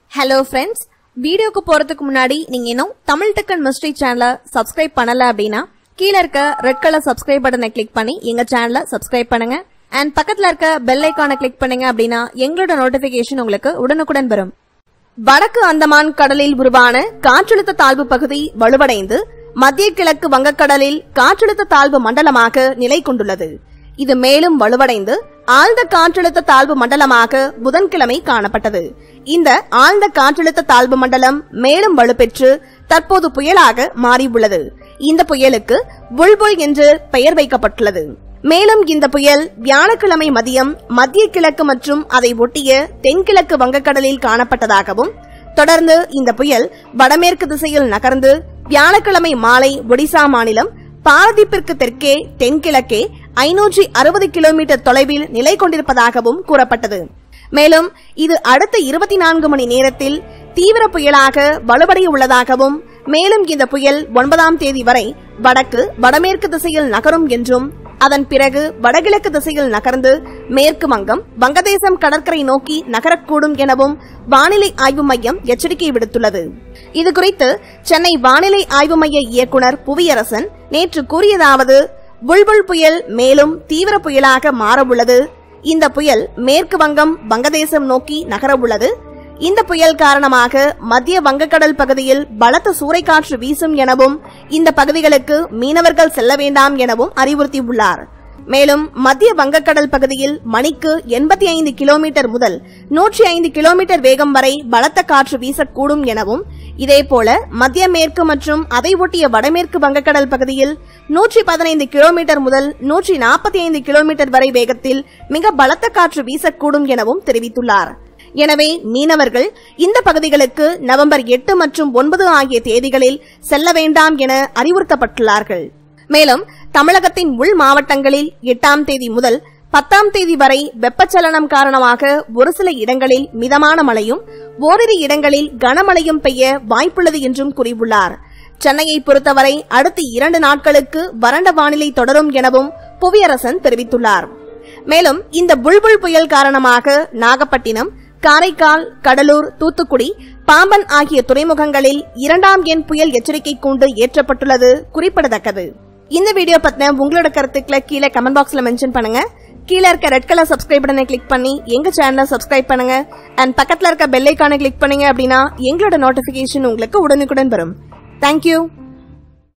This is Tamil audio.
ஹலோ ஃப்ரெண்ட்ஸ் வீடியோக்கு போறதுக்கு முன்னாடி நீங்க இன்னும் தமிழ் டெக்கன் மிஸ்ட்ரி சேனலை சப்ஸ்கிரைப் பண்ணல அப்படின்னா கீழ இருக்க ரெட் கலர் சப்ஸ்கிரைப் பட்டனை கிளிக் பண்ணி எங்க சேனலை சப்ஸ்கிரைப் பண்ணுங்க அண்ட் பக்கத்துல இருக்க பெல் ஐக்கானை கிளிக் பண்ணுங்க அப்படின்னா எங்களோட நோட்டிபிகேஷன் உங்களுக்கு உடனுக்குடன் வரும் வடக்கு அந்தமான் கடலில் உருவான காற்றழுத்த தாழ்வு பகுதி வலுவடைந்து மத்திய கிழக்கு வங்கக்கடலில் காற்றழுத்த தாழ்வு மண்டலமாக நிலை கொண்டுள்ளது இது மேலும் வலுவடைந்து ஆழ்ந்த காற்றழுத்த தாழ்வு மண்டலமாக புதன்கிழமை காணப்பட்டது இந்த ஆழ்ந்த காற்றழுத்த தாழ்வு மண்டலம் மேலும் வலுப்பெற்று தற்போது புயலாக மாறியுள்ளது இந்த புயலுக்கு புல்புல் என்று பெயர் வைக்கப்பட்டுள்ளது மேலும் இந்த புயல் வியாழக்கிழமை மதியம் மத்திய கிழக்கு மற்றும் அதை ஒட்டிய தென்கிழக்கு வங்கக்கடலில் காணப்பட்டதாகவும் தொடர்ந்து இந்த புயல் வடமேற்கு திசையில் நகர்ந்து வியாழக்கிழமை மாலை ஒடிசா மாநிலம் பாரதீப்பிற்கு தெற்கே தென்கிழக்கே ஐநூற்றி அறுபது கிலோமீட்டர் தொலைவில் நிலை கொண்டிருப்பதாகவும் கூறப்பட்டது மேலும் இது அடுத்த இருபத்தி நான்கு மணி நேரத்தில் தீவிர புயலாக வலுவடைய உள்ளதாகவும் மேலும் இந்த புயல் ஒன்பதாம் தேதி வரை வடக்கு வடமேற்கு திசையில் நகரும் என்றும் அதன் பிறகு வடகிழக்கு திசையில் நகர்ந்து மேற்கு வங்கம் வங்கதேசம் கடற்கரை நோக்கி நகரக்கூடும் எனவும் வானிலை ஆய்வு மையம் எச்சரிக்கை விடுத்துள்ளது இதுகுறித்து சென்னை வானிலை ஆய்வு மைய இயக்குனர் புவியரசன் நேற்று கூறியதாவது புல்புல் புயல் மேலும் தீவிர புயலாக மாறவுள்ளது இந்த புயல் மேற்கு வங்கம் வங்கதேசம் நோக்கி நகரவுள்ளது இந்த புயல் காரணமாக மத்திய வங்கக்கடல் பகுதியில் பலத்த சூறைக்காற்று வீசும் எனவும் இந்த பகுதிகளுக்கு மீனவர்கள் செல்ல வேண்டாம் எனவும் அறிவுறுத்தியுள்ளார் மேலும் மத்திய வங்கக்கடல் பகுதியில் மணிக்கு எண்பத்தி ஐந்து கிலோமீட்டர் முதல் நூற்றி ஐந்து கிலோமீட்டர் வேகம் வரை பலத்த காற்று வீசக்கூடும் எனவும் இதேபோல மத்திய மேற்கு மற்றும் அதை ஒட்டிய வடமேற்கு வங்கக்கடல் பகுதியில் நூற்றி பதினைந்து கிலோமீட்டர் முதல் நூற்றி நாற்பத்தி ஐந்து கிலோமீட்டர் வரை வேகத்தில் மிக பலத்த காற்று வீசக்கூடும் எனவும் தெரிவித்துள்ளார் எனவே மீனவர்கள் இந்த பகுதிகளுக்கு நவம்பர் எட்டு மற்றும் ஒன்பது ஆகிய தேதிகளில் செல்ல வேண்டாம் என அறிவுறுத்தப்பட்டுள்ளார்கள் மேலும் தமிழகத்தின் உள் மாவட்டங்களில் எட்டாம் தேதி முதல் பத்தாம் தேதி வரை வெப்பச்சலனம் காரணமாக ஒரு சில இடங்களில் மிதமான மழையும் ஓரிரு இடங்களில் கனமழையும் பெய்ய வாய்ப்புள்ளது என்றும் கூறியுள்ளார் சென்னையை பொறுத்தவரை அடுத்த இரண்டு நாட்களுக்கு வறண்ட வானிலை தொடரும் எனவும் புவியரசன் தெரிவித்துள்ளார் மேலும் இந்த புல்புல் புயல் காரணமாக நாகப்பட்டினம் காரைக்கால் கடலூர் தூத்துக்குடி பாம்பன் ஆகிய துறைமுகங்களில் இரண்டாம் எண் புயல் எச்சரிக்கை கூண்டு ஏற்றப்பட்டுள்ளது குறிப்பிடத்தக்கது இந்த வீடியோ பத்தின உங்களோட கருத்துக்களை கீழே கமெண்ட் பாக்ஸ்ல மென்ஷன் பண்ணுங்க கீழே இருக்க ரெட் கலர் சப்ஸ்கிரைப் பட்டனை கிளிக் பண்ணி எங்க சேனலை சப்ஸ்கிரைப் பண்ணுங்க அண்ட் பக்கத்துல இருக்க பெல் ஐக்கானை கிளிக் பண்ணீங்க அப்படின்னா எங்களோட நோட்டிபிகேஷன் உங்களுக்கு உடனுக்குடன் வரும் தேங்க்யூ